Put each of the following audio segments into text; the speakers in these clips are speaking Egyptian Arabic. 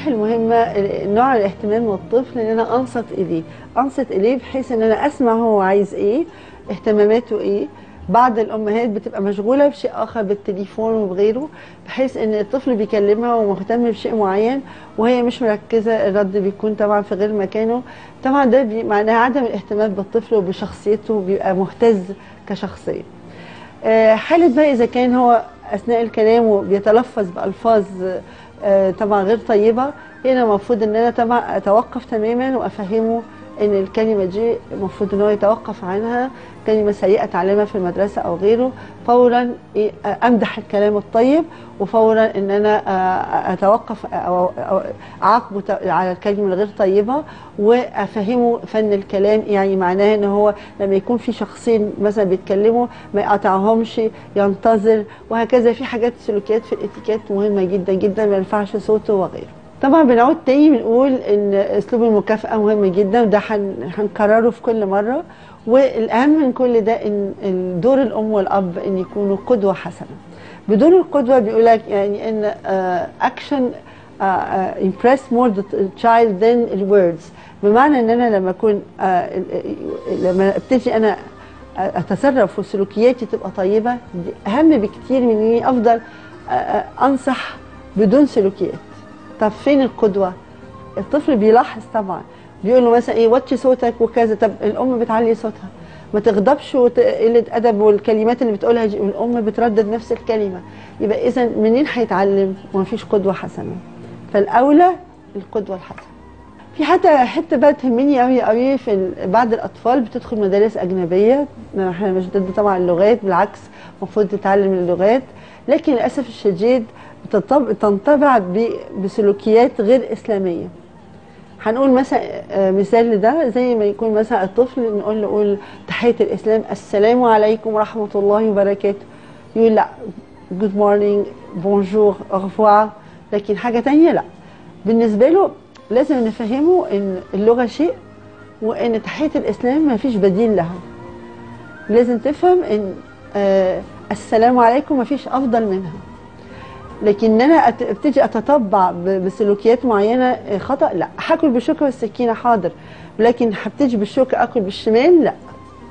المراحل المهمه نوع الاهتمام والطفل ان انا انصت اليه انصت اليه بحيث ان انا اسمع هو عايز ايه اهتماماته ايه بعض الامهات بتبقى مشغوله بشيء اخر بالتليفون وبغيره بحيث ان الطفل بيكلمها ومهتم بشيء معين وهي مش مركزه الرد بيكون طبعا في غير مكانه طبعا ده بي- معناه عدم الاهتمام بالطفل وبشخصيته بيبقى مهتز كشخصيه آه، حالة بقى إذا كان هو أثناء الكلام بيتلفظ بألفاظ آه، طبعا غير طيبة هنا المفروض إن أنا طبعا أتوقف تماما وأفهمه إن الكلمة دي المفروض إن هو يتوقف عنها كلمة سيئة تعلمها في المدرسة أو غيره فورا إيه، آه، أمدح الكلام الطيب وفورا إن أنا آه، أتوقف أو أو أعاقبه ت- على الكلمة الغير طيبة وأفهمه فن الكلام يعني معناه إن هو لما يكون في شخصين مثلا بيتكلموا ما يقطعهمش ينتظر وهكذا في حاجات سلوكيات في الاتيكيت مهمه جدا جدا ما ينفعش صوته وغيره طبعا بنعود تاني بنقول ان اسلوب المكافاه مهم جدا وده هن- هنكرره في كل مره والاهم من كل ده ان إن دور الام والاب ان يكونوا قدوه حسنه بدون القدوه بيقول لك يعني ان اكشن impress more the child than the words بمعنى ان انا لما اكون آه، ال- ال- لما ابتدي انا اتصرف وسلوكياتي تبقى طيبه دي اهم بكتير من اني افضل آه، آه، انصح بدون سلوكيات طب فين القدوه الطفل بيلاحظ طبعا بيقول له مثلا ايه وطي صوتك وكذا طب الام بتعلي صوتها ما تغضبش وقله ادب والكلمات اللي بتقولها دي والام بتردد نفس الكلمه يبقى اذا منين هيتعلم ومفيش قدوه حسنه فالاولى القدوه الحسنه في حتى حته بقى تهمني قوي قوي في ال- بعض الاطفال بتدخل مدارس اجنبيه ما احنا مش ضد طبعا اللغات بالعكس المفروض تتعلم اللغات لكن للاسف الشديد بتطب- تنطبع ب- بسلوكيات غير اسلاميه هنقول مثلا آه، مثال لده زي ما يكون مثلا الطفل نقول له قول تحيه الاسلام السلام عليكم ورحمه الله وبركاته يقول لا جود مورنينج بونجور اغفوار لكن حاجه تانية لا بالنسبه له لازم نفهمه ان اللغه شيء وان تحيه الاسلام ما فيش بديل لها لازم تفهم ان آه السلام عليكم ما فيش افضل منها لكن انا أت- ابتدي اتطبع ب- بسلوكيات معينه آه، خطا لا هاكل بالشوكه والسكينه حاضر لكن هبتدي بالشوكه اكل بالشمال لا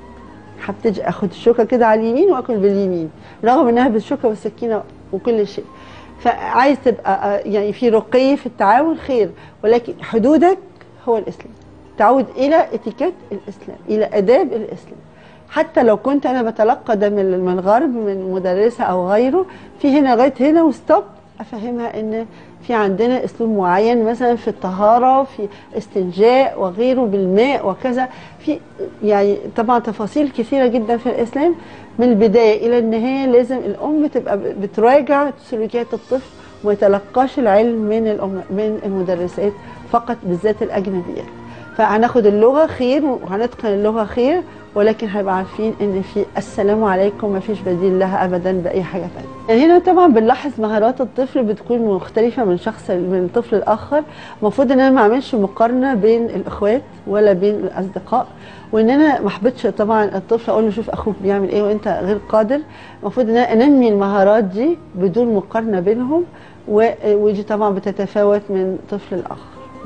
هبتدي اخد الشوكه كده على اليمين واكل باليمين رغم انها بالشوكه والسكينه وكل شيء فعايز تبقى آه، يعني في رقي في التعاون خير ولكن حدودك هو الاسلام تعود الى اتيكيت الاسلام الى اداب الاسلام حتى لو كنت انا بتلقى ده من من الغرب من مدرسه او غيره في هنا لغايه هنا وستوب افهمها ان في عندنا اسلوب معين مثلا في الطهاره في استنجاء وغيره بالماء وكذا في يعني طبعا تفاصيل كثيره جدا في الاسلام من البدايه الى النهايه لازم الام تبقى بتراجع سلوكيات الطفل وما يتلقاش العلم من الأم من المدرسات فقط بالذات الاجنبيات فهناخد اللغه خير وهنتقن اللغه خير ولكن هنبقى عارفين ان في السلام عليكم ما فيش بديل لها ابدا باي حاجه ثانيه. هنا طبعا بنلاحظ مهارات الطفل بتكون مختلفه من شخص من الطفل الاخر، المفروض ان انا ما اعملش مقارنه بين الاخوات ولا بين الاصدقاء وان انا ما احبطش طبعا الطفل اقول له شوف اخوك بيعمل ايه وانت غير قادر، المفروض ان انا انمي المهارات دي بدون مقارنه بينهم و- ودي طبعا بتتفاوت من طفل لاخر.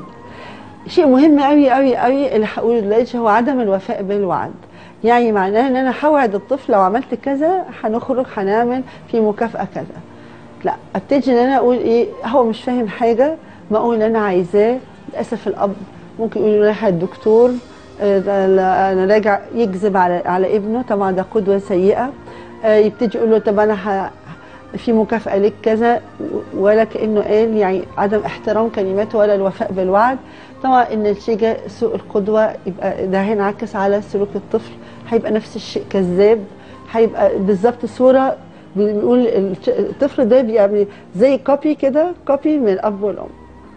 شيء مهم قوي قوي قوي اللي هقوله دلوقتي هو عدم الوفاء بالوعد يعني معناه ان انا هوعد الطفل لو عملت كذا هنخرج هنعمل في مكافاه كذا لا ابتدي ان انا اقول ايه هو مش فاهم حاجه ما اقول اللي انا عايزاه للاسف الاب ممكن يقول رايح الدكتور آه، ده لا، انا راجع يكذب على على ابنه طبعا ده قدوه سيئه آه، يبتدي يقول له طب انا ه- في مكافأة لك كذا ولا كأنه قال يعني عدم احترام كلماته ولا الوفاء بالوعد طبعا النتيجة سوء القدوة يبقى ده هينعكس على سلوك الطفل هيبقى نفس الشيء كذاب هيبقى بالظبط صورة بنقول الش- الطفل ده بيعمل زي كوبي كده كوبي من الأب والأم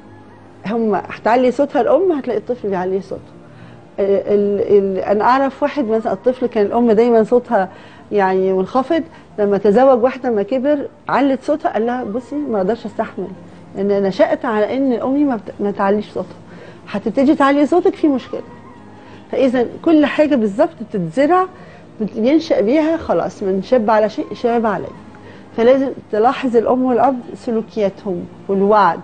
هم هتعلي صوتها الأم هتلاقي الطفل بيعلي صوته ال ال انا اعرف واحد مثلا الطفل كان الام دايما صوتها يعني منخفض لما تزوج واحده لما كبر علت صوتها قال لها بصي ما اقدرش استحمل لان نشات على ان امي ما, بت... ما تعليش صوتها هتبتدي تعلي صوتك في مشكله فاذا كل حاجه بالظبط بتتزرع بت- ينشا بيها خلاص من شاب على شيء شاب عليه فلازم تلاحظ الام والاب سلوكياتهم والوعد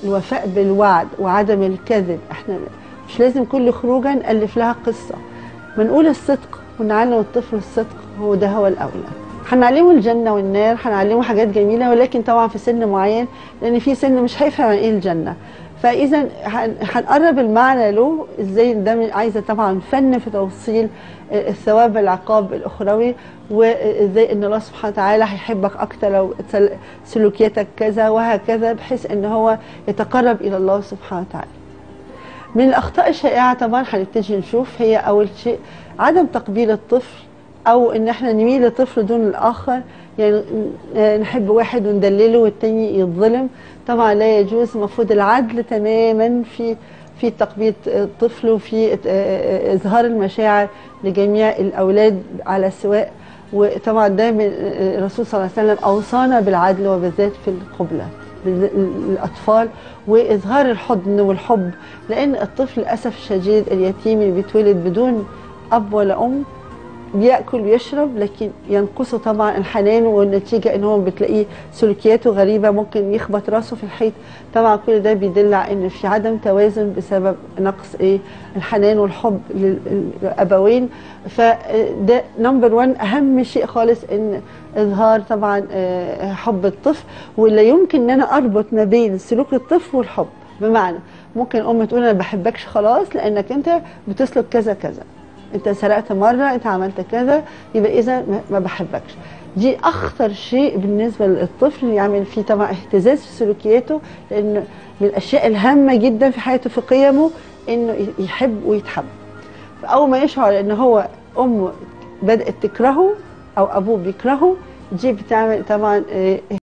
الوفاء بالوعد وعدم الكذب احنا مش لازم كل خروجه نالف لها قصه بنقول الصدق ونعلم الطفل الصدق هو ده هو الاولى هنعلمه الجنه والنار هنعلمه حاجات جميله ولكن طبعا في سن معين لان في سن مش هيفهم عن ايه الجنه فاذا هنقرب المعنى له ازاي ده عايزه طبعا فن في توصيل الثواب العقاب الاخروي وازاي ان الله سبحانه وتعالى هيحبك اكتر لو سلوكياتك كذا وهكذا بحيث ان هو يتقرب الى الله سبحانه وتعالى من الاخطاء الشائعه طبعا هنبتدي نشوف هي اول شيء عدم تقبيل الطفل او ان احنا نميل لطفل دون الاخر يعني نحب واحد وندلله والتاني يتظلم طبعا لا يجوز المفروض العدل تماما في في تقبيل الطفل وفي اظهار المشاعر لجميع الاولاد على السواء وطبعا دايما الرسول صلى الله عليه وسلم اوصانا بالعدل وبالذات في القبله الاطفال واظهار الحضن والحب لان الطفل للاسف الشديد اليتيم اللي بيتولد بدون اب ولا ام بياكل ويشرب لكن ينقصه طبعا الحنان والنتيجه ان هو بتلاقيه سلوكياته غريبه ممكن يخبط راسه في الحيط طبعا كل ده بيدل على ان في عدم توازن بسبب نقص ايه الحنان والحب للابوين فده نمبر 1 اهم شيء خالص ان اظهار طبعا حب الطفل ولا يمكن ان انا اربط ما بين سلوك الطفل والحب بمعنى ممكن ام تقول انا ما بحبكش خلاص لانك انت بتسلك كذا كذا انت سرقت مره انت عملت كذا يبقى اذا ما بحبكش دي اخطر شيء بالنسبه للطفل يعمل فيه طبعا اهتزاز في سلوكياته لان من الاشياء الهامه جدا في حياته في قيمه انه يحب ويتحب فاول ما يشعر ان هو امه بدات تكرهه او ابوه بيكرهه دي بتعمل طبعا